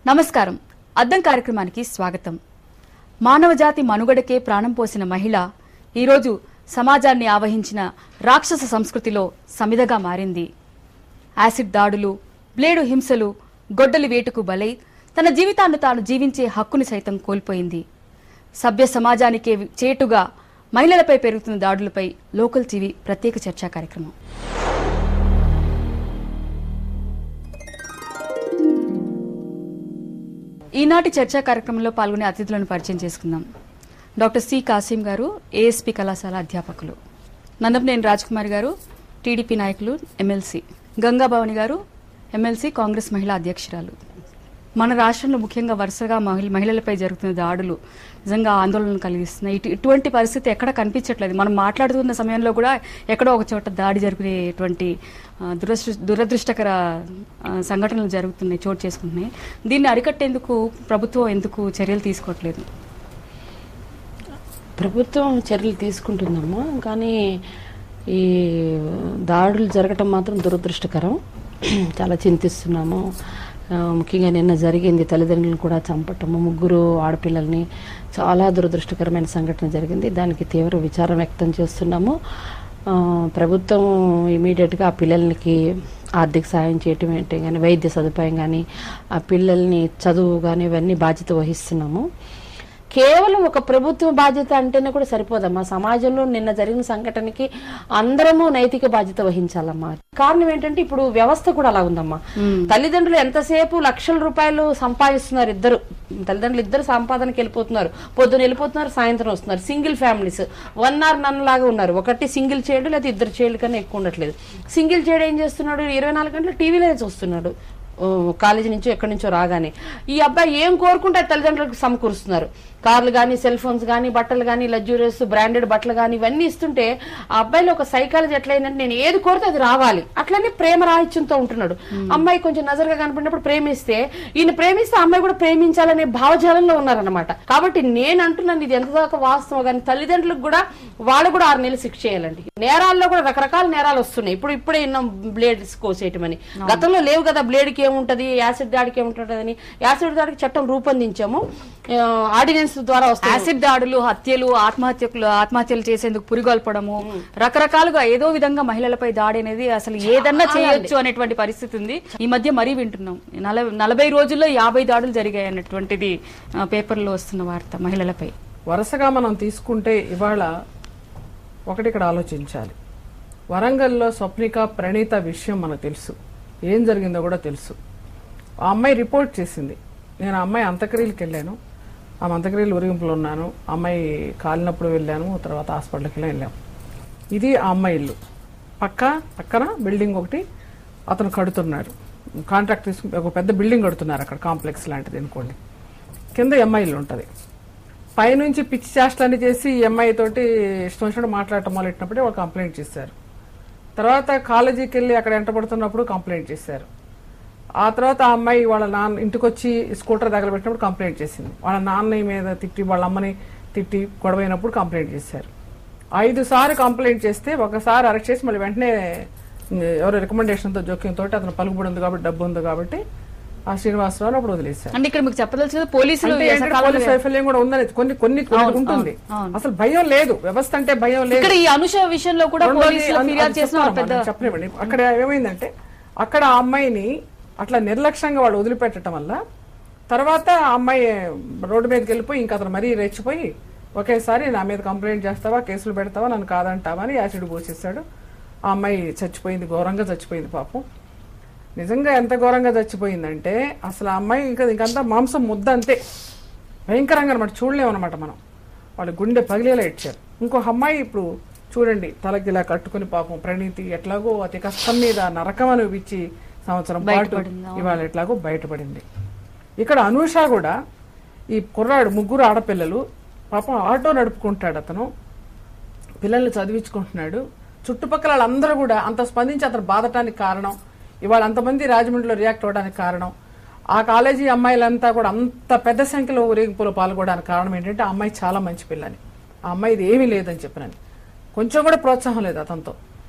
నమస్కారం అద్దం కార్యక్రమానికి స్వాగతం మానవజాతి మనుగడకే ప్రాణం పోసిన మహిళ ఈరోజు సమాజాన్ని ఆవహించిన రాక్షస సంస్కృతిలో సమిధగా మారింది యాసిడ్ దాడులు బ్లేడు హింసలు గొడ్డలి వేటుకు బలై తన జీవితాన్ని తాను జీవించే హక్కుని సైతం కోల్పోయింది సభ్య సమాజానికే చేటుగా మహిళలపై పెరుగుతున్న దాడులపై లోకల్ టీవీ ప్రత్యేక చర్చా కార్యక్రమం ఈనాటి చర్చా కార్యక్రమంలో పాల్గొనే అతిథులను పరిచయం చేసుకుందాం డాక్టర్ సి కాసిం గారు ఏఎస్పి కళాశాల అధ్యాపకులు నందపనేని రాజ్కుమార్ గారు టీడీపీ నాయకులు ఎమ్మెల్సీ గంగాభవని గారు ఎమ్మెల్సీ కాంగ్రెస్ మహిళా అధ్యక్షురాలు మన రాష్ట్రంలో ముఖ్యంగా వరుసగా మహిళ మహిళలపై జరుగుతున్న దాడులు నిజంగా ఆందోళన కలిగిస్తున్నాయి ఇటు ఇటువంటి పరిస్థితి ఎక్కడ కనిపించట్లేదు మనం మాట్లాడుతున్న సమయంలో కూడా ఎక్కడో ఒక చోట దాడి జరుగునేటువంటి ఆ, దురదృష్ట దురదృష్టకర ఆ, సంఘటనలు జరుగుతున్నాయి చోటు చేసుకుంటున్నాయి దీన్ని అరికట్టేందుకు ప్రభుత్వం ఎందుకు చర్యలు తీసుకోవట్లేదు ప్రభుత్వం చర్యలు తీసుకుంటుందమ్మా కానీ ఈ దాడులు జరగటం మాత్రం దురదృష్టకరం చాలా చింతిస్తున్నాము ఆ, ముఖ్యంగా నిన్న జరిగింది తల్లిదండ్రులను కూడా చంపటము ముగ్గురు ఆడపిల్లల్ని చాలా దురదృష్టకరమైన సంఘటన జరిగింది దానికి తీవ్ర విచారం వ్యక్తం చేస్తున్నాము ఆ, ప్రభుత్వం ఇమీడియట్గా ఆ పిల్లలకి ఆర్థిక సాయం చేయటం ఏంటి కానీ వైద్య సదుపాయం కానీ ఆ పిల్లల్ని చదువు కానీ ఇవన్నీ బాధ్యత వహిస్తున్నాము కేవలం ఒక ప్రభుత్వ బాధ్యత అంటేనే కూడా సరిపోదమ్మా సమాజంలో నిన్న జరిగిన సంఘటనకి అందరము నైతిక బాధ్యత వహించాలమ్మా కారణం ఏంటంటే ఇప్పుడు వ్యవస్థ కూడా అలా ఉందమ్మా తల్లిదండ్రులు ఎంతసేపు లక్షల రూపాయలు సంపాదిస్తున్నారు ఇద్దరు తల్లిదండ్రులు ఇద్దరు సంపాదనకి వెళ్ళిపోతున్నారు పొద్దున వెళ్ళిపోతున్నారు సాయంత్రం వస్తున్నారు single families one or none లాగా ఉన్నారు ఒకటి సింగిల్ చైల్డ్ లేదా ఇద్దరు చైల్డ్ కన్నా ఎక్కువ ఉండట్లేదు సింగిల్ చైల్డ్ ఏం చేస్తున్నాడు ఇరవై నాలుగు గంటలు టీవీలోనే చూస్తున్నాడు ఓ, కాలేజీ నుంచో ఎక్కడి నుంచో రాగానే ఈ అబ్బాయి ఏం కోరుకుంటే అది తల్లిదండ్రులకు సమకూరుస్తున్నారు కార్లు కానీ సెల్ ఫోన్స్ కానీ బట్టలు కానీ లగ్జూరియస్ బ్రాండెడ్ బట్టలు కానీ ఇవన్నీ ఇస్తుంటే ఆ అబ్బాయిలో ఒక సైకాలజీ ఎట్లయిందంటే నేను ఏది కోరితే అది రావాలి అట్లనే ప్రేమ రాహిత్యంతో ఉంటున్నాడు అమ్మాయి కొంచెం నజరుగా కనపడినప్పుడు ప్రేమిస్తే ఈయన ప్రేమిస్తే ఆ అమ్మాయి కూడా ప్రేమించాలనే భావజాలంలో ఉన్నారనమాట కాబట్టి నేను అంటున్నాను ఇది ఎంత దాకా వాస్తవం కానీ తల్లిదండ్రులకు కూడా వాళ్ళు కూడా ఆరు నెలలు శిక్ష చేయాలండి నేరాల్లో కూడా రకరకాల నేరాలు వస్తున్నాయి ఇప్పుడు ఇప్పుడే విన్నాం బ్లేడ్స్ కోసేయటమని గతంలో లేవు కదా బ్లేడ్ కి ఏముంటది యాసిడ్ దాడికి ఏముంటది అని యాసిడ్ దాడికి చట్టం రూపొందించాము ఆర్డినెన్స్ ద్వారా వస్తుంది యాసిడ్ దాడులు హత్యలు ఆత్మహత్యలు ఆత్మహత్యలు చేసేందుకు పురిగొల్పడము రకరకాలుగా ఏదో విధంగా మహిళలపై దాడి అనేది అసలు ఏదన్నా చేయొచ్చు అనేటువంటి పరిస్థితి ఉంది ఈ మధ్య మరీ వింటున్నాం నలభై నలభై రోజుల్లో యాభై దాడులు జరిగాయి అన్నటువంటిది ఆ, పేపర్లో వస్తున్న వార్త మహిళలపై వరుసగా మనం తీసుకుంటే ఇవాళ ఒకటి ఇక్కడ ఆలోచించాలి వరంగల్లో స్వప్నిక ప్రణీత విషయం మనకు తెలుసు ఏం జరిగిందో కూడా తెలుసు ఆ అమ్మాయి రిపోర్ట్ చేసింది నేను ఆ అమ్మాయి అంతక్రియలకు వెళ్ళాను ఆ అంతక్రియలు ఊరింపులో ఉన్నాను ఆ అమ్మాయి కాలినప్పుడు వెళ్ళాను తర్వాత హాస్పిటల్కి వెళ్ళి వెళ్ళాం ఇది ఆ అమ్మాయి ఇల్లు పక్క పక్కన బిల్డింగ్ ఒకటి అతను కడుతున్నాడు కాంట్రాక్ట్ తీసుకుని ఒక పెద్ద బిల్డింగ్ కడుతున్నారు అక్కడ కాంప్లెక్స్ లాంటిది అనుకోండి కింద ఎంఐ ఇల్లు ఉంటుంది పైనుంచి పిచ్చి చేష్టలన్నీ చేసి ఈ అమ్మాయి తోటి ఇష్టం వచ్చినట్టు మాట్లాడటం మొదలెట్టినప్పుడే వాళ్ళు కంప్లైంట్ చేశారు తర్వాత కాలేజీకి వెళ్ళి అక్కడ ఎంటబడుతున్నప్పుడు కంప్లైంట్ చేశారు ఆ తర్వాత ఆ అమ్మాయి వాళ్ళ నాన్న ఇంటికి వచ్చి స్కూటర్ తగలబెట్టినప్పుడు కంప్లైంట్ చేసింది వాళ్ళ నాన్న మీద తిట్టి వాళ్ళ అమ్మని తిట్టి గొడవైనప్పుడు కంప్లైంట్ చేశారు ఐదు సార్లు కంప్లైంట్ చేస్తే ఒకసారి అరెస్ట్ చేసి మళ్ళీ వెంటనే ఉమ్, ఎవరో రికమెండేషన్తో జోక్యంతో అతను పలుకుబడి ఉంది కాబట్టి డబ్బు ఉంది కాబట్టి ఆ శ్రీనివాసరావు అప్పుడు వదిలేశారు అంటే ఇక్కడ మీకు చెప్పదలుచుకుంది పోలీసులు అంటే ఏంటంటే ఎసకాలంలో- పోలీస్ వైఫల్యం కూడా ఉందని కొన్ని కొన్ని కొన్ని ఉంటుంది అవును. అసలు భయం లేదు వ్యవస్థ అంటే భయం లేదు ఇక్కడ ఈ అనుష విషయంలో కూడా రెండోది పోలీసులు అది- ఫిర్యాదు అది చేసిన చెప్తాను పెద్ద అమ్మా, చెప్పనివ్వండి అక్కడ ఏమైందంటే అక్కడ ఆ అమ్మాయిని అట్లా నిర్లక్ష్యంగా వాళ్ళు వదిలిపెట్టడం వల్ల తర్వాత ఆ అమ్మాయి రోడ్డు మీదకి వెళ్ళిపోయి ఇంకా అతను మరీ రెచ్చిపోయి ఒకేసారి నా మీద కంప్లైంట్ చేస్తావా కేసులు పెడతావా నన్ను కాదంటావా అని యాసిడ్ పోసేసాడు ఆ అమ్మాయి చచ్చిపోయింది ఘోరంగా చచ్చిపోయింది పాపం నిజంగా ఎంత ఘోరంగా చచ్చిపోయిందంటే అసలు ఆ అమ్మాయి ఇంకా ఇంకంతా మాంసం ముద్ద అంతే భయంకరంగా అనమాట చూడలేము అనమాట మనం వాళ్ళ గుండె పగిలేలా ఇచ్చారు ఇంకో అమ్మాయి ఇప్పుడు చూడండి తలకి ఇలా కట్టుకుని పాపం ప్రణీతి ఎట్లాగో అతి కష్టం మీద నరకం అనిపించి సంవత్సరం పాటు బయటపడింది, అవును. ఇవాళ ఎట్లాగో బయటపడింది ఇక్కడ అనూష కూడా ఈ కుర్రాడు ముగ్గురు ఆడపిల్లలు పాపం ఆటో నడుపుకుంటాడు అతను పిల్లల్ని చదివించుకుంటున్నాడు చుట్టుపక్కల వాళ్ళందరూ కూడా అంత స్పందించి అతను బాధటానికి కారణం ఇవాళ అంతమంది రాజమండ్రిలో రియాక్ట్ అవ్వడానికి కారణం ఆ కాలేజీ అమ్మాయిలంతా కూడా అంత పెద్ద సంఖ్యలో ఊరేగింపులో పాల్గొనడానికి కారణం ఏంటంటే ఆ అమ్మాయి చాలా మంచి పిల్లని ఆ అమ్మాయిది ఏమీ లేదని చెప్పినని కొంచెం కూడా ప్రోత్సాహం లేదు అతనితో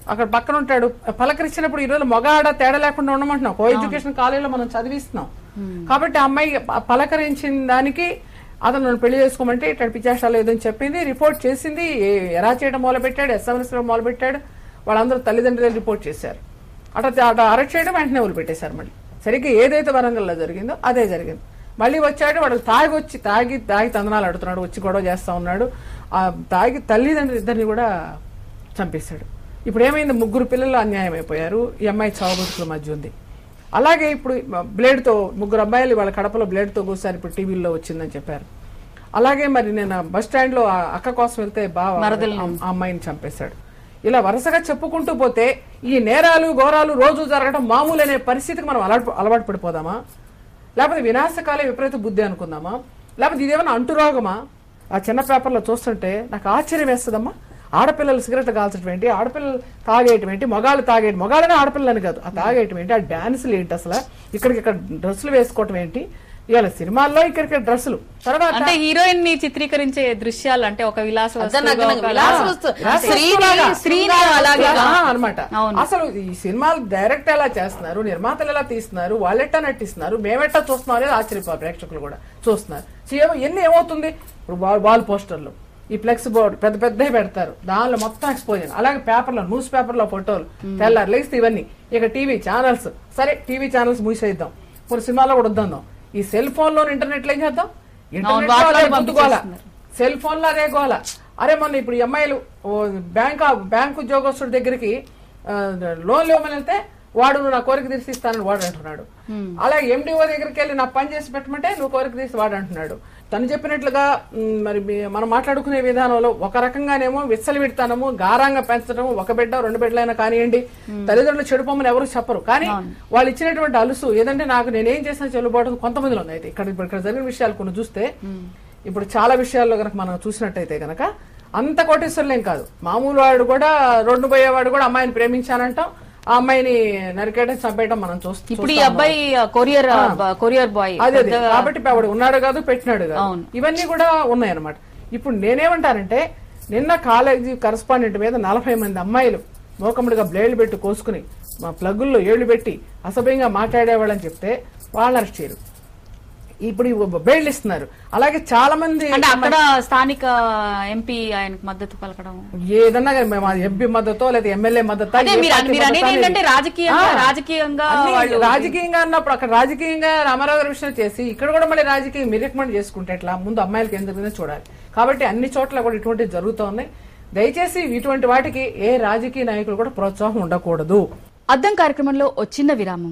అక్కడ పక్కన ఉంటాడు పలకరించినప్పుడు ఈ రోజు మగ ఆడ తేడా లేకుండా ఉండమంటున్నాం కో ఎడ్యుకేషన్ కాలేజీలో మనం చదివిస్తున్నాం కాబట్టి ఆ అమ్మాయి ప- పలకరించిన దానికి అతను నన్ను పెళ్లి చేసుకోమంటే ఇట్లా పిచ్చేష్టాలు లేదని చెప్పింది రిపోర్ట్ చేసింది ఏ- ఎలా చేయడం మొదలు పెట్టాడు ఎస్ఎంఎస్ మొదలు పెట్టాడు వాళ్ళందరూ తల్లిదండ్రులు రిపోర్ట్ చేశారు అట్లా అట్లా అరెస్ట్ చేయడం వెంటనే వదిలిపెట్టేశారు మళ్ళీ సరిగ్గా ఏదైతే వరంగల్లో జరిగిందో అదే జరిగింది మళ్ళీ వచ్చాడు వాడు తాగి వచ్చి తాగి తాగి తందనాలు ఆడుతున్నాడు వచ్చి గొడవ చేస్తా ఉన్నాడు ఆ తాగి తల్లిదండ్రులు ఇద్దరిని కూడా చంపేశాడు ఇప్పుడు ఏమైంది ముగ్గురు పిల్లలు అన్యాయం అయిపోయారు ఈ అమ్మాయి చావు బతుకుల మధ్య ఉంది అలాగే ఇప్పుడు బ్లేడ్తో ముగ్గురు అబ్బాయిలు వాళ్ళ కడపలో బ్లేడ్తో కూర్చారు ఇప్పుడు టీవీలో వచ్చిందని చెప్పారు అలాగే మరి నేను బస్ స్టాండ్ లో ఆ అక్క కోసం వెళ్తే బావ ఆ ఆ అమ్మాయిని చంపేశాడు ఇలా వరుసగా చెప్పుకుంటూ పోతే ఈ నేరాలు ఘోరాలు రోజు జరగడం మామూలు అనే పరిస్థితికి మనం అలవాటు అలవాటు పడిపోదామా లేకపోతే వినాశకాలే విపరీత బుద్ధి అనుకుందామా లేకపోతే ఇదేమైనా అంటురోగమా ఆ చిన్న పేపర్లో చూస్తుంటే నాకు ఆశ్చర్యం వేస్తుందమ్మా ఆడపిల్లలు సిగరెట్ కాల్చడం ఏంటి ఆడపిల్లలు తాగేయటం ఏంటి మగాళ్ళు తాగేయటం మగాళ్ళనే ఆడపిల్లని కాదు ఆ తాగేయటం ఏంటి ఆ డాన్సులు ఏంటి అసలు ఇక్కడికి ఇక్కడ డ్రెస్సులు వేసుకోవటం ఏంటి ఇవాళ సినిమాల్లో ఇక్కడికి డ్రెస్సులు తర్వాత అంటే హీరోయిన్ ని చిత్రీకరించే దృశ్యాలు అంటే ఒక విలాస వస్తువుగా, అదనగనగ ఒక విలాస అలా- వస్తువు. రాసి స్త్రీని- వస్తువులాగా. స్త్రీని అలాగే అనమాట అవును. అసలు ఈ సినిమాలు డైరెక్ట్ ఎలా చేస్తున్నారు నిర్మాతలు ఎలా తీస్తున్నారు వాళ్ళెట్టా నటిస్తున్నారు మేమెట్టా చూస్తున్నాం అనేది ఆశ్చర్యపో ప్రేక్షకులు కూడా చూస్తున్నారు సో ఏమో- ఎన్ని ఏమవుతుంది ఇప్పుడు వా- వాల్ పోస్టర్లు ఈ ఫ్లెక్స్ బోర్డు పెద్ద పెద్దవి పెడతారు దానిలో మొత్తం ఎక్స్పోజర్ అలాగే పేపర్లో న్యూస్ పేపర్లో ఫోటోలు తెల్లారు లేస్తే ఇవన్నీ ఇక టీవీ ఛానల్స్ సరే టీవీ ఛానల్స్ మూసేద్దాం ఇప్పుడు సినిమాలో కూడా వద్దాం ఈ సెల్ ఫోన్ లో ఇంటర్నెట్ లో ఏం చేద్దాం ఇంటర్నెట్ లో వాటిలో అదే గుద్దు గోల. పంపించేస్తున్నారు. సెల్ ఫోన్ లో అదే గోల అరే మొన్న ఇప్పుడు ఈ అమ్మాయిలు ఓ బ్యాంక్ బ్యాంక్ ఉద్యోగస్తుడి దగ్గరికి ఆ, లోన్లు ఇవ్వమని వెళ్తే వాడు నువ్వు నా కోరిక తీర్చి ఇస్తానని వాడు అంటున్నాడు అలాగే ఎండిఓ దగ్గరికి వెళ్ళి నా పని చేసి పెట్టమంటే నువ్వు కోరిక తీసి వాడు అంటున్నాడు తను చెప్పినట్లుగా మ్, మరి మీ- మనం మాట్లాడుకునే విధానంలో ఒక రకంగానేమో విచ్చలు విడతానము గారంగా పెంచడము ఒక బిడ్డ రెండు బిడ్డలైనా కానివ్వండి తల్లిదండ్రులు చెడుపోమని ఎవరు చెప్పరు కానీ వాళ్ళు ఇచ్చినటువంటి అలుసు ఏదంటే నాకు నేనేం చేసినా చెల్లుబాటు కొంతమందిలో ఉంది అయితే ఇక్కడ ఇప్పుడు ఇక్కడ జరిగిన విషయాలు కొన్ని చూస్తే ఇప్పుడు చాలా విషయాల్లో కనుక మనం చూసినట్టయితే కనుక అంత కోటేశ్వరులేం కాదు మామూలు వాడు కూడా రోడ్డు పోయేవాడు కూడా అమ్మాయిని ప్రేమించానంటాం ఆ అమ్మాయిని నరికేయడం చంపేయడం మనం చూస్తాం ఇప్పుడు ఈ అబ్బాయి కొరియర్ కొరియర్ బాయ్ అదే అదే కాబట్టి ఆవిడ ఉన్నాడు కాదు పెట్టినాడు కాదు అవును. ఇవన్నీ కూడా ఉన్నాయన్నమాట ఇప్పుడు నేనేమంటానంటే నిన్న కాలేజీ కరస్పాండెంట్ మీద నలభై మంది అమ్మాయిలు మోకముడిగా బ్లేడ్లు పెట్టి కోసుకుని మా ప్లగ్గుల్లో ఏళ్లు పెట్టి అసభ్యంగా మాట్లాడేవాళ్ళని చెప్తే వాళ్ళని అరెస్ట్ చేయరు ఇప్పుడు ఈ బెయిల్ ఇస్తున్నారు అలాగే చాలా మంది అంటే అక్కడ స్థానిక ఎంపీ ఆయనకు మద్దతు పలకడం ఏదన్నా కానీ మేము అది ఎంపీ మద్దతో లేదా ఎమ్మెల్యే మద్దతు అదే మీరు మీరు అనేది ఏంటంటే రాజకీయంగా రాజకీయంగా వాళ్ళు రాజకీయంగా అన్నప్పుడు అక్కడ రాజకీయంగా రామారావు గారి విషయం చేసి ఇక్కడ కూడా మళ్ళీ రాజకీయం మీరు రికమెండ్ చేసుకుంటే ఎట్లా ముందు అమ్మాయిలకి ఏం జరిగిందో చూడాలి కాబట్టి అన్ని చోట్ల కూడా ఇటువంటివి జరుగుతూ ఉన్నాయి దయచేసి ఇటువంటి వాటికి ఏ రాజకీయ నాయకులు కూడా ప్రోత్సాహం ఉండకూడదు అద్దం కార్యక్రమంలో ఓ చిన్న విరామం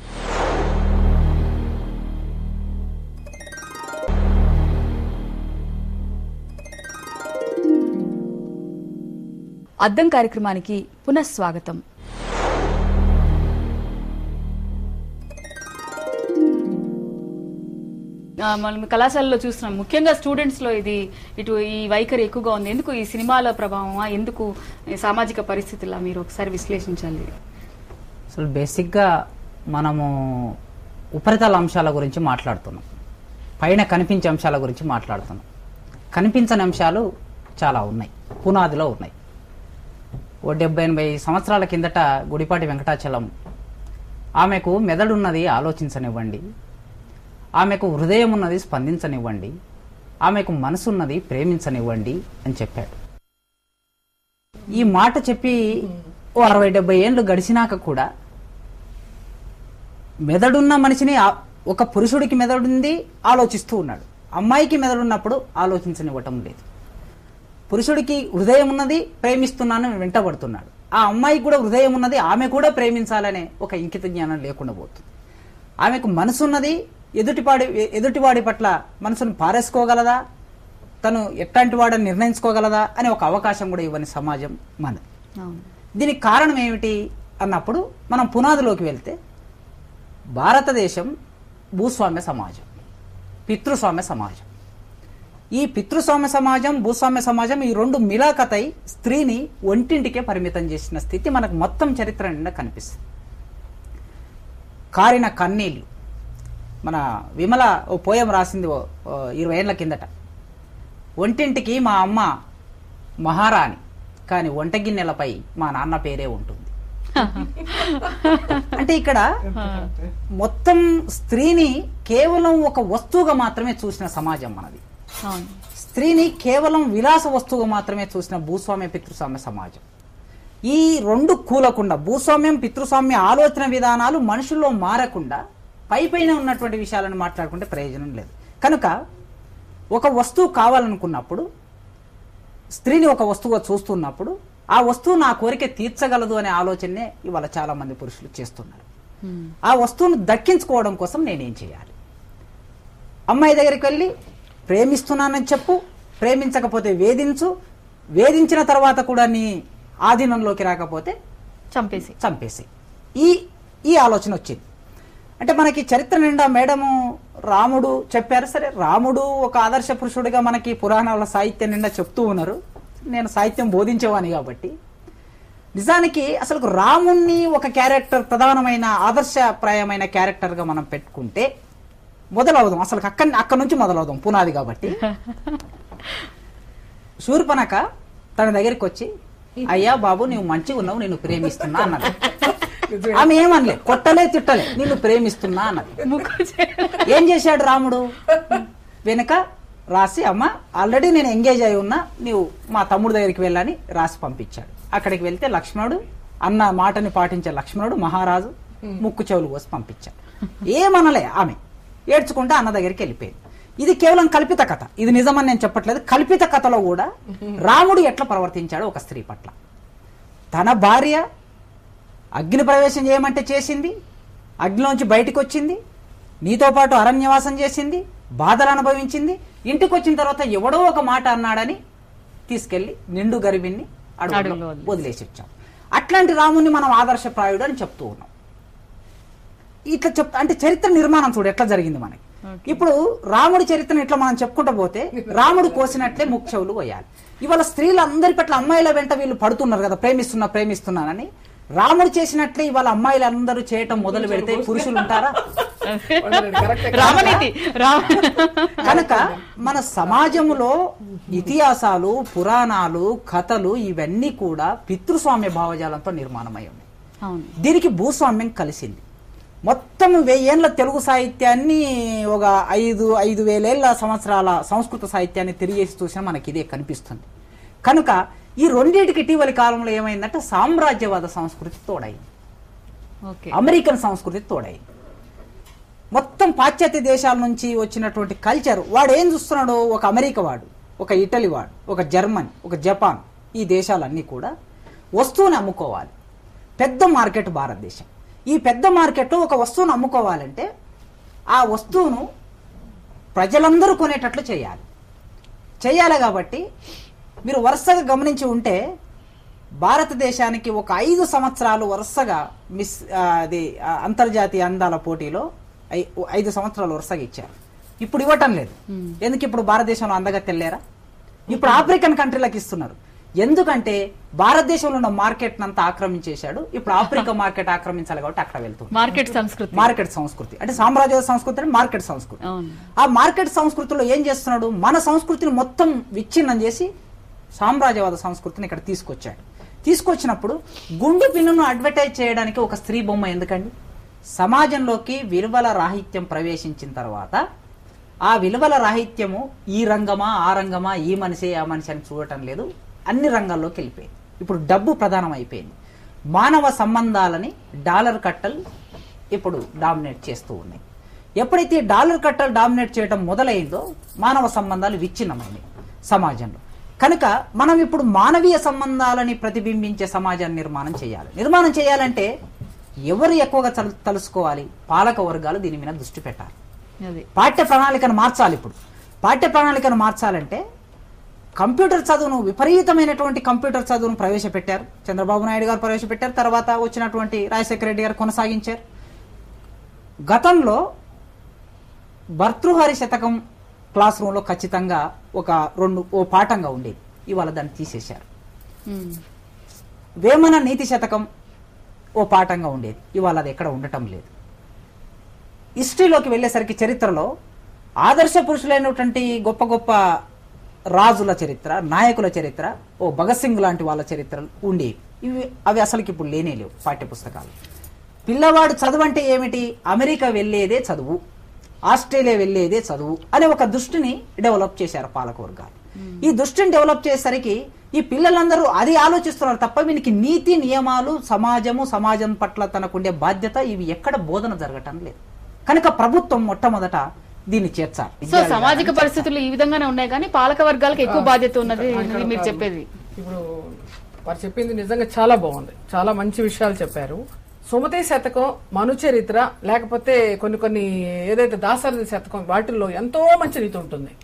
అద్దం కార్యక్రమానికి పునఃస్వాగతం ఆ, మనం కళాశాలలో చూస్తున్నాం ముఖ్యంగా స్టూడెంట్స్ లో ఇది ఇటు ఈ వైఖరి ఎక్కువగా ఉంది ఎందుకు ఈ సినిమాల ప్రభావమా ఎందుకు ఈ సామాజిక పరిస్థితుల మీరు ఒకసారి విశ్లేషించాలి అసలు బేసిక్గా మనము ఉపరితల అంశాల గురించి మాట్లాడుతున్నాం పైన కనిపించే అంశాల గురించి మాట్లాడుతున్నాం కనిపించని అంశాలు చాలా ఉన్నాయి పునాదిలో ఉన్నాయి ఓ డెబ్బై ఎనభై సంవత్సరాల కిందట గుడిపాటి వెంకటాచలం ఆమెకు మెదడున్నది ఆలోచించనివ్వండి ఆమెకు హృదయం ఉన్నది స్పందించనివ్వండి ఆమెకు మనసున్నది ప్రేమించనివ్వండి అని చెప్పాడు ఈ మాట చెప్పి ఓ అరవై డెబ్బై ఏళ్ళు గడిచినాక కూడా మెదడున్న మనిషిని ఆ- ఒక పురుషుడికి మెదడుంది ఆలోచిస్తూ ఉన్నాడు అమ్మాయికి మెదడున్నప్పుడు ఆలోచించనివ్వటం లేదు పురుషుడికి హృదయం ఉన్నది ప్రేమిస్తున్నాను వెంటబడుతున్నాడు ఆ అమ్మాయికి కూడా హృదయం ఉన్నది ఆమె కూడా ప్రేమించాలనే ఒక ఇంకిత జ్ఞానం లేకుండా పోతుంది ఆమెకు మనసున్నది ఎదుటివాడి ఎదుటివాడి పట్ల మనసును పారేసుకోగలదా తను ఎట్లాంటి వాడని నిర్ణయించుకోగలదా అనే ఒక అవకాశం కూడా ఇవ్వని సమాజం మనది అవును దీనికి కారణం ఏమిటి అన్నప్పుడు మనం పునాదిలోకి వెళ్తే భారతదేశం భూస్వామ్య సమాజం పితృస్వామ్య సమాజం ఈ పితృస్వామ్య సమాజం భూస్వామ్య సమాజం ఈ రెండు మిలాకతై స్త్రీని ఒంటింటికే పరిమితం చేసిన స్థితి మనకు మొత్తం చరిత్ర నిండా కనిపిస్తుంది కారిన కన్నీళ్లు మన విమల ఓ పోయం రాసింది ఓ ఓ ఇరవై ఏళ్ల కిందట ఒంటింటికి మా అమ్మ మహారాణి కానీ వంట గిన్నెలపై మా నాన్న పేరే ఉంటుంది అంటే ఇక్కడ మొత్తం స్త్రీని కేవలం ఒక వస్తువుగా మాత్రమే చూసిన సమాజం మనది అవును స్త్రీని కేవలం విలాస వస్తువుగా మాత్రమే చూసిన భూస్వామ్య పితృస్వామ్య సమాజం ఈ రెండు కూలకుండా భూస్వామ్యం పితృస్వామ్య ఆలోచన విధానాలు మనుషుల్లో మారకుండా పై పైన ఉన్నటువంటి విషయాలను మాట్లాడుకుంటే ప్రయోజనం లేదు కనుక ఒక వస్తువు కావాలనుకున్నప్పుడు స్త్రీని ఒక వస్తువుగా చూస్తున్నప్పుడు ఆ వస్తువు నా కోరిక తీర్చగలదు అనే ఆలోచనే ఇవాళ చాలా మంది పురుషులు చేస్తున్నారు ఉమ్. ఆ వస్తువును దక్కించుకోవడం కోసం నేనేం చేయాలి అమ్మాయి దగ్గరికి వెళ్ళి ప్రేమిస్తున్నానని చెప్పు ప్రేమించకపోతే వేధించు వేధించిన తర్వాత కూడా నీ ఆధీనంలోకి రాకపోతే చంపేసి చంపేసి ఈ ఈ ఆలోచన వచ్చింది అంటే మనకి చరిత్ర నిండా మేడము రాముడు చెప్పారు సరే రాముడు ఒక ఆదర్శ పురుషుడిగా మనకి పురాణాల సాహిత్యం నిండా చెప్తూ ఉన్నారు నేను సాహిత్యం బోధించేవాని కాబట్టి నిజానికి అసలు రాముణ్ణి ఒక క్యారెక్టర్ ప్రధానమైన ఆదర్శప్రాయమైన క్యారెక్టర్గా మనం పెట్టుకుంటే మొదలవుదాం అసలు అక్కడి అక్కడ నుంచి మొదలవుదాం పునాది కాబట్టి శూర్పనక తన దగ్గరికి వచ్చి అయ్యా బాబు నువ్వు మంచిగా ఉన్నావు నేను ప్రేమిస్తున్నా అన్నది ఆమె ఏమనలే కొట్టలే తిట్టలే నిన్ను ప్రేమిస్తున్నా అన్నది ముక్కు చే- ఏం చేశాడు రాముడు వెనుక రాసి అమ్మ ఆల్రెడీ నేను ఎంగేజ్ అయి ఉన్నా నీవు మా తమ్ముడు దగ్గరికి వెళ్ళని రాసి పంపించాడు అక్కడికి వెళ్తే లక్ష్మణుడు అన్న మాటని పాటించే లక్ష్మణుడు మహారాజు ముక్కు చెవులు కోసి పంపించాడు ఏమనలే ఆమె ఏడ్చుకుంటే అన్న దగ్గరికి వెళ్ళిపోయింది ఇది కేవలం కల్పిత కథ ఇది నిజమని నేను చెప్పట్లేదు కల్పిత కథలో కూడా రాముడు ఎట్లా ప్రవర్తించాడు ఒక స్త్రీ పట్ల తన భార్య అగ్ని ప్రవేశం చేయమంటే చేసింది అగ్నిలోంచి బయటకు వచ్చింది నీతో పాటు అరణ్యవాసం చేసింది బాధలు అనుభవించింది ఇంటికి వచ్చిన తర్వాత ఎవడో ఒక మాట అన్నాడని తీసుకెళ్లి నిండు గరిబిన్ని అడవిలో అడవిలో వదిలేసి. వదిలేసి వచ్చాం అట్లాంటి రాముని మనం ఆదర్శప్రాయుడు అని చెప్తూ ఉన్నాం ఇట్లా చెప్తా అంటే చరిత్ర నిర్మాణం చూడు ఎట్లా జరిగింది మనకి ఇప్పుడు రాముడి చరిత్రను ఇట్లా మనం చెప్పుకుంటూ పోతే రాముడు కోసినట్లే ముఖ్యవులు పోయాలి ఇవాళ స్త్రీలందరి పట్ల అమ్మాయిల వెంట వీళ్ళు పడుతున్నారు కదా ప్రేమిస్తున్నా ప్రేమిస్తున్నానని రాముడు చేసినట్లే ఇవాళ అమ్మాయిలందరూ చేయటం మొదలు పెడితే పురుషులు ఉంటారా రామనీతి రామ కనుక మన సమాజంలో ఇతిహాసాలు పురాణాలు కథలు ఇవన్నీ కూడా పితృస్వామ్య భావజాలంతో నిర్మాణమై ఉన్నాయి అవును దీనికి భూస్వామ్యం కలిసింది మొత్తం వెయ్యేళ్ల తెలుగు సాహిత్యాన్ని ఒక ఐదు ఐదు వేలేళ్ల సంవత్సరాల సంస్కృత సాహిత్యాన్ని తిరిగేసి చూసినా మనకి ఇదే కనిపిస్తుంది కనుక ఈ రెండింటికి ఇటీవలి కాలంలో ఏమైందంటే సామ్రాజ్యవాద సంస్కృతి తోడైంది ఓకే అమెరికన్ సంస్కృతి తోడైంది మొత్తం పాశ్చాత్య దేశాల నుంచి వచ్చినటువంటి కల్చర్ వాడు ఏం చూస్తున్నాడు ఒక అమెరికా వాడు ఒక ఇటలీ వాడు ఒక జర్మన్ ఒక జపాన్ ఈ దేశాలన్నీ కూడా వస్తువుని అమ్ముకోవాలి పెద్ద మార్కెట్ భారతదేశం ఈ పెద్ద మార్కెట్లో ఒక వస్తువును అమ్ముకోవాలంటే ఆ వస్తువును ప్రజలందరూ కొనేటట్లు చేయాలి చేయాలి కాబట్టి మీరు వరుసగా గమనించి ఉంటే భారతదేశానికి ఒక ఐదు సంవత్సరాలు వరుసగా మిస్ ఆ, అది ఆ, అంతర్జాతీయ అందాల పోటీలో ఐ- ఐదు సంవత్సరాలు వరుసగా ఇచ్చారు ఇప్పుడు ఇవ్వటం లేదు ఎందుకు ఇప్పుడు భారతదేశంలో అందగా తెల్లేరా ఇప్పుడు ఆఫ్రికన్ కంట్రీలకు ఇస్తున్నారు ఎందుకంటే భారతదేశంలో ఉన్న మార్కెట్ అంతా ఆక్రమించేశాడు ఇప్పుడు ఆఫ్రికా మార్కెట్ ఆక్రమించాలి కాబట్టి అక్కడ వెళ్తుంది మార్కెట్ సంస్కృతి మార్కెట్ సంస్కృతి అంటే సామ్రాజ్య సంస్కృతి అంటే మార్కెట్ సంస్కృతి అవును ఆ మార్కెట్ సంస్కృతిలో ఏం చేస్తున్నాడు మన సంస్కృతిని మొత్తం విచ్ఛిన్నం చేసి సామ్రాజ్యవాద సంస్కృతిని ఇక్కడ తీసుకొచ్చాడు తీసుకొచ్చినప్పుడు గుండు పిన్నును అడ్వర్టైజ్ చేయడానికి ఒక స్త్రీ బొమ్మ ఎందుకండి సమాజంలోకి విలువల రాహిత్యం ప్రవేశించిన తర్వాత ఆ విలువల రాహిత్యము ఈ రంగమా ఆ రంగమా ఈ మనిషే ఆ మనిషి అని చూడటం లేదు అన్ని రంగాల్లోకి వెళ్ళిపోయింది ఇప్పుడు డబ్బు ప్రధానం అయిపోయింది మానవ సంబంధాలని డాలర్ కట్టలు ఇప్పుడు డామినేట్ చేస్తూ ఉన్నాయి ఎప్పుడైతే ఈ డాలర్ కట్టలు డామినేట్ చేయడం మొదలైందో మానవ సంబంధాలు విచ్ఛిన్నమైనవి సమాజంలో కనుక మనం ఇప్పుడు మానవీయ సంబంధాలని ప్రతిబింబించే సమాజాన్ని నిర్మాణం చేయాలి నిర్మాణం చేయాలంటే ఎవరు ఎక్కువగా తలు- తలుసుకోవాలి పాలక వర్గాలు దీని మీద దృష్టి పెట్టాలి అది పాఠ్య ప్రణాళికను మార్చాలి ఇప్పుడు పాఠ్య ప్రణాళికను మార్చాలంటే కంప్యూటర్ చదువును విపరీతమైనటువంటి కంప్యూటర్ చదువును ప్రవేశపెట్టారు చంద్రబాబు నాయుడు గారు ప్రవేశపెట్టారు తర్వాత వచ్చినటువంటి రాజశేఖర రెడ్డి గారు కొనసాగించారు గతంలో భర్తృహరి శతకం క్లాస్ రూమ్లో ఖచ్చితంగా ఒక రెండు ఓ పాఠంగా ఉండేది ఇవాళ దాన్ని తీసేశారు ఉమ్. వేమన నీతి శతకం ఓ పాఠంగా ఉండేది ఇవాళ అది ఎక్కడ ఉండటం లేదు హిస్టరీలోకి వెళ్ళేసరికి చరిత్రలో ఆదర్శ పురుషులైనటువంటి గొప్ప గొప్ప రాజుల చరిత్ర నాయకుల చరిత్ర ఓ భగత్ సింగ్ లాంటి వాళ్ళ చరిత్రలు ఉండేవి ఇవి అవి అసలుకి ఇప్పుడు లేనే లేవు పాఠ్య పుస్తకాలు పిల్లవాడు చదువు అంటే ఏమిటి అమెరికా వెళ్ళేదే చదువు ఆస్ట్రేలియా వెళ్ళేదే చదువు అనే ఒక దృష్టిని డెవలప్ చేశారు పాలకవర్గాలు ఈ దృష్టిని డెవలప్ చేసేసరికి ఈ పిల్లలందరూ అది ఆలోచిస్తున్నారు తప్ప వీనికి నీతి నియమాలు సమాజము సమాజం పట్ల తనకుండే బాధ్యత ఇవి ఎక్కడ బోధన జరగటం లేదు కనుక ప్రభుత్వం మొట్టమొదట దీన్ని చేర్చాలి సో విద్యా సామాజిక విధానాన్ని పరిస్థితులు ఈ విధంగానే ఉన్నాయి కానీ పాలక వర్గాలకు ఎక్కువ బాధ్యత ఉన్నది ఇక్కడ ఇది మీరు ఒక- చెప్పేది ఇప్పుడు వారు చెప్పింది నిజంగా చాలా బాగుంది చాలా మంచి విషయాలు చెప్పారు సుమతి శతకం మనుచరిత్ర లేకపోతే కొన్ని కొన్ని ఏదైతే దాసరథి శతకం వాటిల్లో ఎంతో మంచి నీతి ఉంటుంది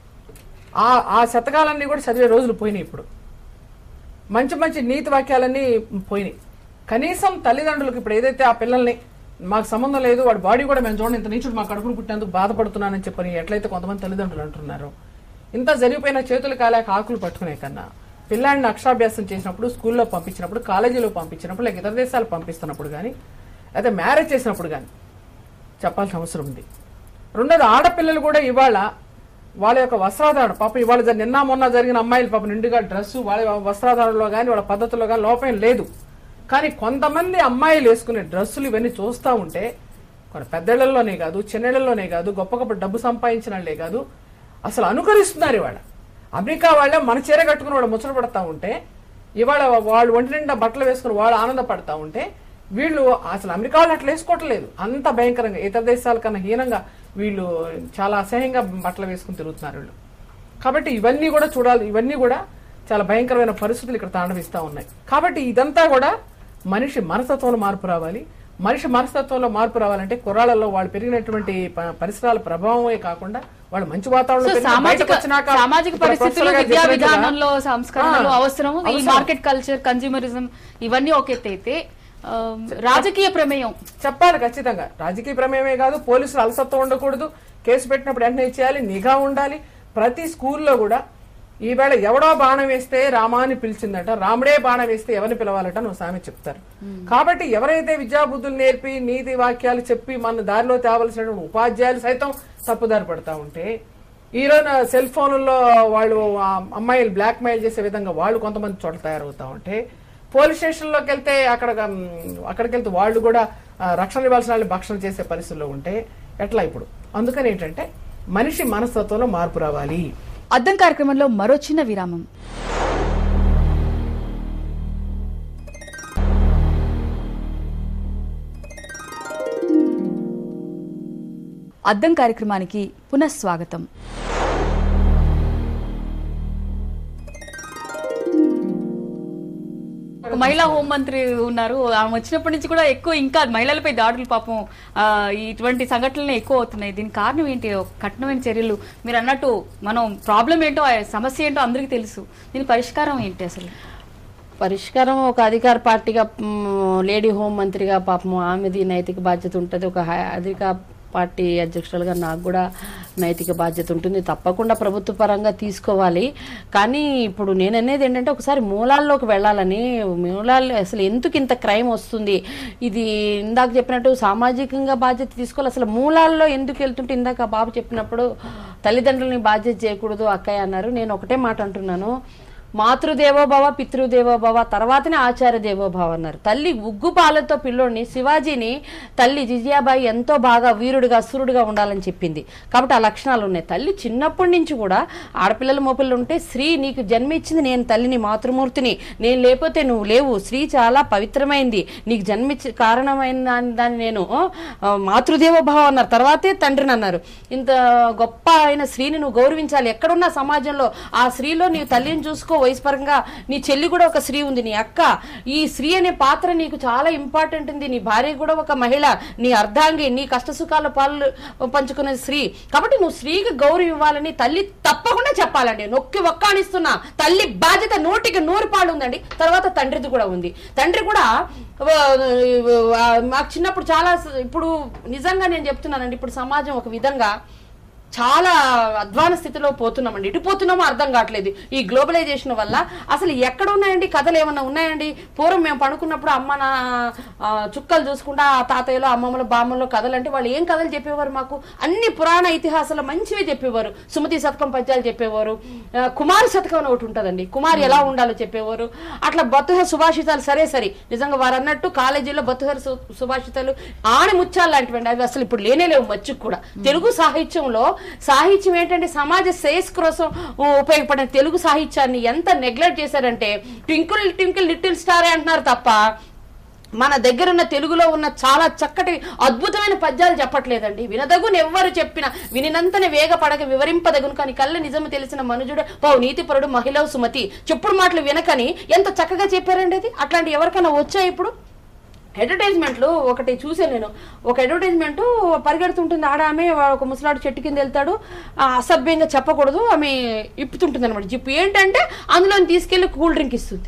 ఆ ఆ శతకాలన్నీ కూడా చదివే రోజులు పోయినాయి ఇప్పుడు మంచి మంచి నీతి వాక్యాలన్నీ పోయినాయి కనీసం తల్లిదండ్రులకు ఇప్పుడు ఏదైతే ఆ పిల్లల్ని మాకు సంబంధం లేదు వాడి బాడీ కూడా మేము చూడండి ఇంత నీచుడు మా కడుపును పుట్టినందుకు బాధపడుతున్నానని చెప్పని ఎట్లయితే కొంతమంది తల్లిదండ్రులు అంటున్నారు ఇంత జరిగిపోయిన చేతులు కాలేక ఆకులు పట్టుకునే కన్నా పిల్లాడిని అక్షరాభ్యాసం చేసినప్పుడు స్కూల్లో పంపించినప్పుడు కాలేజీలో పంపించినప్పుడు లేక ఇతర దేశాలు పంపిస్తున్నప్పుడు కానీ అయితే మ్యారేజ్ చేసినప్పుడు కానీ చెప్పాల్సిన అవసరం ఉంది రెండోది ఆడపిల్లలు కూడా ఇవాళ వాళ్ళ యొక్క వస్త్రాధారణ పాపం ఇవాళ జరి- నిన్న మొన్న జరిగిన అమ్మాయిలు పాపం నిండుగా డ్రెస్సు వాళ్ళ వస్త్రాధారణలో కానీ వాళ్ళ పద్ధతుల్లో కానీ లోపం లేదు కానీ కొంతమంది అమ్మాయిలు వేసుకునే డ్రెస్సులు ఇవన్నీ చూస్తూ ఉంటే కొన్ని పెద్దళ్లలోనే కాదు చిన్నళ్లలోనే కాదు గొప్ప గొప్ప డబ్బు సంపాదించిన వాళ్ళే కాదు అసలు అనుకరిస్తున్నారు ఇవాళ అమెరికా వాళ్ళే మన చీర కట్టుకుని వాడు ముచ్చట పడతా ఉంటే ఇవాళ వాళ్ళు ఒంటి నిండా బట్టలు వేసుకుని వాళ్ళు ఆనందపడతా ఉంటే వీళ్ళు అసలు అమెరికా వాళ్ళు అట్లా వేసుకోవట్లేదు అంత భయంకరంగా ఇతర దేశాల కన్నా హీనంగా వీళ్ళు చాలా అసహ్యంగా బట్టలు వేసుకుని తిరుగుతున్నారు వీళ్ళు కాబట్టి ఇవన్నీ కూడా చూడాలి ఇవన్నీ కూడా చాలా భయంకరమైన పరిస్థితులు ఇక్కడ తాండవిస్తా ఉన్నాయి కాబట్టి ఇదంతా కూడా మనిషి మనస్తత్వంలో మార్పు రావాలి మనిషి మనస్తత్వంలో మార్పు రావాలంటే కుర్రాళ్ళలో వాళ్ళు పెరిగినటువంటి ప- పరిసరాల ప్రభావమే కాకుండా వాళ్ళు మంచి సో వాతావరణంలో పెరిగి సామాజిక బయటకు వచ్చినాక సామాజిక ఇక్కడ పరిస్థితులు ప్రొఫెసర్ గారు విద్యా చెప్పినట్టుగా, విధానంలో సంస్కరణలు ఆ, అవసరం ఈ అవసరం. మార్కెట్ కల్చర్ కన్జ్యూమరిజం ఇవన్నీ ఒక ఎత్తు అయితే ఆ, రాజకీయ ప్రమేయం చెప్పాలి ఖచ్చితంగా రాజకీయ ప్రమేయమే కాదు పోలీసులు అలసత్వం ఉండకూడదు కేసు పెట్టినప్పుడు వెంటనే చేయాలి నిఘా ఉండాలి ప్రతి స్కూల్లో కూడా ఈవేళ ఎవడో బాణం వేస్తే రామాని పిలిచిందట రాముడే బాణం వేస్తే ఎవరిని పిలవాలట నువ్వు సామె చెప్తారు కాబట్టి ఎవరైతే విద్యాబుద్ధులు నేర్పి నీతి వాక్యాలు చెప్పి మన దారిలో తేవలసినటువంటి ఉపాధ్యాయులు సైతం తప్పుదారి పడతా ఉంటే ఈ రోజున సెల్ ఫోన్లలో వాళ్ళు ఆ అమ్మాయిలు బ్లాక్ మెయిల్ చేసే విధంగా వాళ్ళు కొంతమంది చోట్ల తయారవుతా ఉంటే పోలీస్ స్టేషన్లోకి వెళ్తే అక్కడ ఉమ్, అక్కడికి వెళ్తే వాళ్ళు కూడా ఆ, రక్షణ ఇవ్వాల్సిన వాళ్ళు భక్షణ చేసే పరిస్థితుల్లో ఉంటే ఎట్లా ఇప్పుడు అందుకని ఏంటంటే మనిషి మనస్తత్వంలో మార్పు రావాలి అద్దం కార్యక్రమంలో మరో చిన్న విరామం అద్దం కార్యక్రమానికి పునఃస్వాగతం ఒక మహిళా హోంమంత్రి ఉన్నారు ఆమె వచ్చినప్పటి నుంచి కూడా ఎక్కువ ఇంకా మహిళలపై దాడులు పాపం ఆ, ఇటువంటి సంఘటనలు ఎక్కువ అవుతున్నాయి దీనికి కారణం ఏంటి ఒక కఠినమైన చర్యలు మీరు అన్నట్టు మనం ప్రాబ్లం ఏంటో ఆ సమస్య ఏంటో అందరికీ తెలుసు దీని పరిష్కారం ఏంటి అసలు పరిష్కారం ఒక అధికార పార్టీగా మ్, లేడీ హోం మంత్రిగా పాపం ఆమెది నైతిక బాధ్యత ఉంటుంది ఒక హై- అధికార పార్టీ అధ్యక్షులుగా నాకు కూడా నైతిక బాధ్యత ఉంటుంది తప్పకుండా ప్రభుత్వ పరంగా తీసుకోవాలి కానీ ఇప్పుడు నేను అనేది ఏంటంటే ఒకసారి మూలాల్లోకి వెళ్ళాలని మూలాల్లో అసలు ఎందుకు ఇంత క్రైమ్ వస్తుంది ఇది ఇందాక చెప్పినట్టు సామాజికంగా బాధ్యత తీసుకోవాలి అసలు మూలాల్లో ఎందుకు వెళ్తుంటే ఇందాక ఆ బాబు చెప్పినప్పుడు తల్లిదండ్రులని బాధ్యత చేయకూడదు అక్కయ్య అన్నారు నేను ఒకటే మాట అంటున్నాను మాతృదేవోభవ పితృదేవోభవ తర్వాతనే ఆచార్య దేవోభవ అన్నారు తల్లి ఉగ్గు పాలతో పిల్లోడిని శివాజీని తల్లి జిజియాబాయి ఎంతో బాగా వీరుడిగా సురుడుగా ఉండాలని చెప్పింది కాబట్టి ఆ లక్షణాలు ఉన్నాయి తల్లి చిన్నప్పటి నుంచి కూడా ఆడపిల్లలు మోపిల్లలు ఉంటే స్త్రీ నీకు జన్మ ఇచ్చింది నేను తల్లిని మాతృమూర్తిని నేను లేకపోతే నువ్వు లేవు స్త్రీ చాలా పవిత్రమైంది నీకు జన్మించి కారణమైన దాన్ని దాన్ని నేను ఆ, మాతృదేవోభవ అన్నారు తర్వాతే తండ్రిని అన్నారు ఇంత గొప్ప అయిన స్త్రీని నువ్వు గౌరవించాలి ఎక్కడున్నా సమాజంలో ఆ స్త్రీలో నీ తల్లిని చూసుకో వయసు పరంగా నీ చెల్లి కూడా ఒక స్త్రీ ఉంది నీ అక్క ఈ స్త్రీ అనే పాత్ర నీకు చాలా ఇంపార్టెంట్ ఉంది నీ భార్య కూడా ఒక మహిళ నీ అర్ధాంగి నీ కష్ట సుఖాల పాలు పంచుకునే స్త్రీ కాబట్టి నువ్వు స్త్రీకి గౌరవం ఇవ్వాలని తల్లి తప్పకుండా చెప్పాలండి నొక్కి ఒక్కానిస్తున్నా తల్లి బాధ్యత నూటికి నూరు పాలు ఉందండి తర్వాత తండ్రిది కూడా ఉంది తండ్రి కూడా ఆ, ఆ, మాకు చిన్నప్పుడు చాలా స- ఇప్పుడు నిజంగా నేను చెప్తున్నానండి ఇప్పుడు సమాజం ఒక విధంగా చాలా అధ్వాన స్థితిలో పోతున్నామండి ఇటు పోతున్నామో అర్థం కావట్లేదు ఈ గ్లోబలైజేషన్ వల్ల అసలు ఎక్కడ ఉన్నాయండి కథలు ఏమన్నా ఉన్నాయండి పూర్వం మేము పడుకున్నప్పుడు అమ్మ నా ఆ, చుక్కలు చూసుకుంటా ఆ తాతయ్యలో అమ్మమ్మలో బామ్మలో కథలు అంటే వాళ్ళు ఏం కథలు చెప్పేవారు మాకు అన్ని పురాణ ఇతిహాసాలు మంచివి చెప్పేవారు సుమతి శతకం పద్యాలు చెప్పేవారు ఆ, కుమారి శతకం అని ఒకటి ఉంటుందండి కుమారి ఎలా ఉండాలో చెప్పేవారు అట్లా బతుహ సుభాషితాలు సరే సరే నిజంగా వారు అన్నట్టు కాలేజీలో బతుహర సు- సుభాషితాలు ఆణి ముత్యాలు లాంటివండి అవి అసలు ఇప్పుడు లేనే లేవు మచ్చుకు కూడా తెలుగు సాహిత్యంలో సాహిత్యం ఏంటంటే సమాజ శ్రేయస్ కోసం ఉపయోగపడిన తెలుగు సాహిత్యాన్ని ఎంత నెగ్లెక్ట్ చేశారంటే ట్వింకిల్ ట్వింకిల్ లిటిల్ స్టార్ అంటున్నారు తప్ప మన దగ్గర ఉన్న తెలుగులో ఉన్న చాలా చక్కటి అద్భుతమైన పద్యాలు చెప్పట్లేదండి వినదగును ఎవ్వరు చెప్పినా వినినంతనే వేగపడక వివరింపదగును కానీ కళ్ళ నిజము తెలిసిన మనుజుడు పౌ నీతిపరుడు మహిళ సుమతి చెప్పుడు మాటలు వినకని ఎంత చక్కగా చెప్పారండి అది అట్లాంటి ఎవరికైనా వచ్చాయి ఇప్పుడు అడ్వర్టైజ్మెంట్లు ఒకటి చూసాను నేను ఒక అడ్వర్టైజ్మెంట్ పరిగెడుతుంటుంది ఆడ ఆమె ఒక ముసలాడు చెట్టు కింద వెళ్తాడు ఆ, అసభ్యంగా చెప్పకూడదు ఆమె ఇప్పుతుంటుంది అనమాట జిప్పు ఏంటంటే అందులో తీసుకెళ్లి కూల్ డ్రింక్ ఇస్తుంది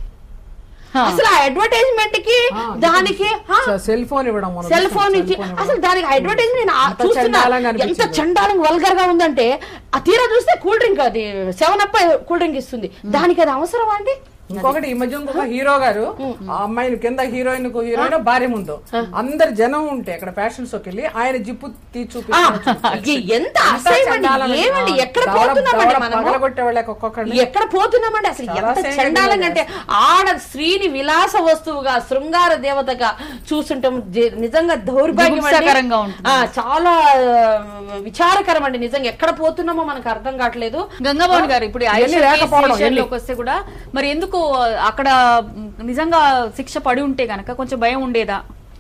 అసలు ఆ అడ్వర్టైజ్మెంట్ కి దానికి ఆ, సెల్ ఫోన్ ఇవ్వడం మనం సెల్ ఫోన్ చూసాం, ఇచ్చి సెల్ ఫోన్ ఇవ్వడం. అసలు దానికి అడ్వర్టైజ్మెంట్ నేను ఆ ఎంత చూస్తున్నా చండాలంగా ఎంత అనిపించిందో. చండాలంగా వల్గర్ గా ఉందంటే ఆ తీరా చూస్తే కూల్ డ్రింక్ అది సెవెన్ అప్ కూల్ డ్రింక్ ఇస్తుంది దానికి అది అవసరమా అండి ఇంకొకటి ఈ మధ్య ఇంకొక హీరో గారు ఆ అమ్మాయిని కింద హీరోయిన్ కు హీరోయిన్ భార్య ముందు అందరు జనం ఉంటే అక్కడ ఫ్యాషన్ షోకి వెళ్ళి ఆయన జిప్పు తీసి ఆ, చూపించారు ఇది ఎంత అసహ్యమండి ఏమండి ఎక్కడ పోతున్నామండి మనము పగలగొట్టే వాళ్ళకి ఒక్కొక్కరిని ఎక్కడ పోతున్నామండి అసలు చాలా ఎంత అసహ్యంగా చండాలంగా అంటే ఆడ స్త్రీని విలాస వస్తువుగా శృంగార దేవతగా చూస్తుంటాం జే- నిజంగా దౌర్భాగ్యం అండి. జుగుప్సాకరంగా ఉంటుంది. ఆ, చాలా ఆ, విచారకరం అండి నిజంగా ఎక్కడ పోతున్నామో మనకు అర్థం కావట్లేదు గంగాభవన్ గారు ఇప్పుడు ఎన్ని ఐషా కేసు లేకపోవడం, విషయంలోకి వస్తే కూడా మరి ఎందుకు అక్కడ నిజంగా శిక్ష పడి ఉంటే గనక కొంచెం భయం ఉండేదా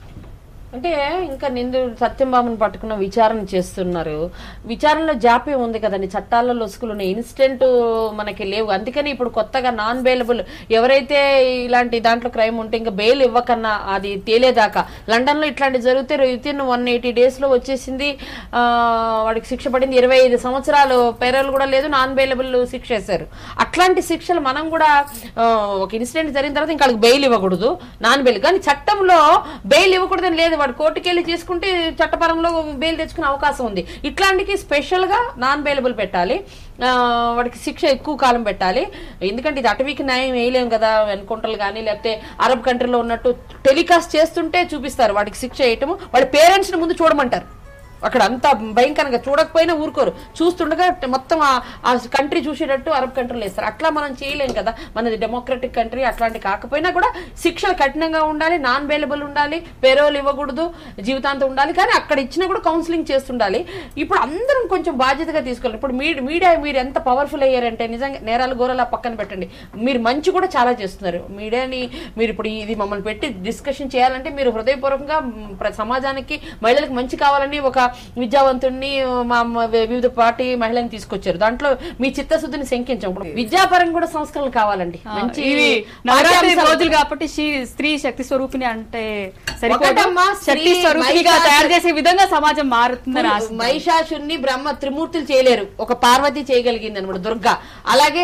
అంటే ఇంకా నిందు సత్యంబాబుని పట్టుకున్న విచారణ చేస్తున్నారు విచారణలో జాప్యం ఉంది కదండి చట్టాల్లో లొసుకులు ఉన్నాయి ఇన్స్టెంట్ మనకి లేవు అందుకని ఇప్పుడు కొత్తగా నాన్ బెయిలబుల్ ఎవరైతే ఇలాంటి దాంట్లో క్రైమ్ ఉంటే ఇంకా బెయిల్ ఇవ్వకన్నా అది తేలేదాకా లండన్ లో ఇట్లాంటి జరిగితే within one eighty days లో వచ్చేసింది ఆ, వాడికి శిక్ష పడింది ఇరవై ఐదు సంవత్సరాలు పేరల్ కూడా లేదు నాన్ బెయిలబుల్ శిక్ష వేశారు అట్లాంటి శిక్షలు మనం కూడా ఆ, ఒక ఇన్సిడెంట్ జరిగిన తర్వాత ఇంకా వాళ్ళకి బెయిల్ ఇవ్వకూడదు నాన్ బెయిల్ కానీ చట్టంలో బెయిల్ ఇవ్వకూడదని లేదు వాడు కోర్టుకి వెళ్ళి చేసుకుంటే చట్టపరంలో బెయిల్ తెచ్చుకునే అవకాశం ఉంది ఇట్లాంటికి స్పెషల్ గా నాన్ బెయిలబుల్ పెట్టాలి ఆ, వాడికి శిక్ష ఎక్కువ కాలం పెట్టాలి ఎందుకంటే ఇది అటవీకి న్యాయం వేయలేం కదా ఎన్కౌంటర్లు కానీ లేకపోతే అరబ్ కంట్రీలో ఉన్నట్టు టెలికాస్ట్ చేస్తుంటే చూపిస్తారు వాడికి శిక్ష వేయటము వాడి పేరెంట్స్ ని ముందు చూడమంటారు అక్కడ అంత భయంకరంగా చూడకపోయినా ఊరుకోరు చూస్తుండగా మొత్తం ఆ- ఆ కంట్రీ చూసేటట్టు అరబ్ కంట్రీలు వేస్తారు అట్లా మనం చేయలేం కదా మనది డెమోక్రటిక్ కంట్రీ అట్లాంటి కాకపోయినా కూడా శిక్షలు కఠినంగా ఉండాలి నాన్ బెయిలబుల్ ఉండాలి పేరోలు ఇవ్వకూడదు జీవితాంతం ఉండాలి కానీ అక్కడ ఇచ్చినా కూడా కౌన్సిలింగ్ చేస్తుండాలి ఇప్పుడు అందరం కొంచెం బాధ్యతగా తీసుకోవాలి ఇప్పుడు మీ మీడియా మీరు ఎంత పవర్ఫుల్ అయ్యారంటే నిజంగా నేరాలు ఘోరాలు పక్కన పెట్టండి మీరు మంచి కూడా చాలా చేస్తున్నారు మీడియాని మీరు ఇప్పుడు ఇది మమ్మల్ని పెట్టి డిస్కషన్ చేయాలంటే మీరు హృదయపూర్వకంగా మ్, ప్ర- సమాజానికి మహిళలకు మంచి కావాలని ఒక విద్యావంతుడిని మా మా వివిధ పార్టీ మహిళని తీసుకొచ్చారు దాంట్లో మీ చిత్తశుద్ధిని శంకించాం ఇప్పుడు విద్యాపరంగా కూడా సంస్కరణలు కావాలండి మంచి ఇవి నవరాత్రి పాఠ్యాంశాలు- రోజులు కాబట్టి శీ- స్త్రీ శక్తి స్వరూపిణి అంటే సరిపోదు ఒకటమ్మా, స్త్రీ శక్తి స్వరూపినిగా మహిళా- తయారు చేసే విధంగా సమాజం మారుతుందని ఆశ మహిషాసుని బ్రహ్మ త్రిమూర్తులు చేయలేరు ఒక పార్వతి చేయగలిగింది అనమాట దుర్గా అలాగే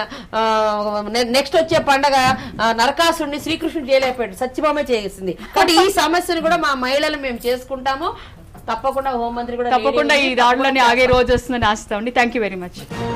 నెక్స్ట్ వచ్చే పండగ ఆ, నరకాసుడిని శ్రీకృష్ణుడు చేయలేకపోయాడు సత్యభామే చేసింది కాబట్టి ఈ సమస్యను కూడా మా మహిళలు మేము చేసుకుంటాము తప్పకుండా హోంమంత్రి కూడా తప్పకుండా ఈ లేడీ దాడులన్నీ ఆగే రోజు వస్తుందని ఆశిస్తామండి థ్యాంక్ యూ వెరీ మచ్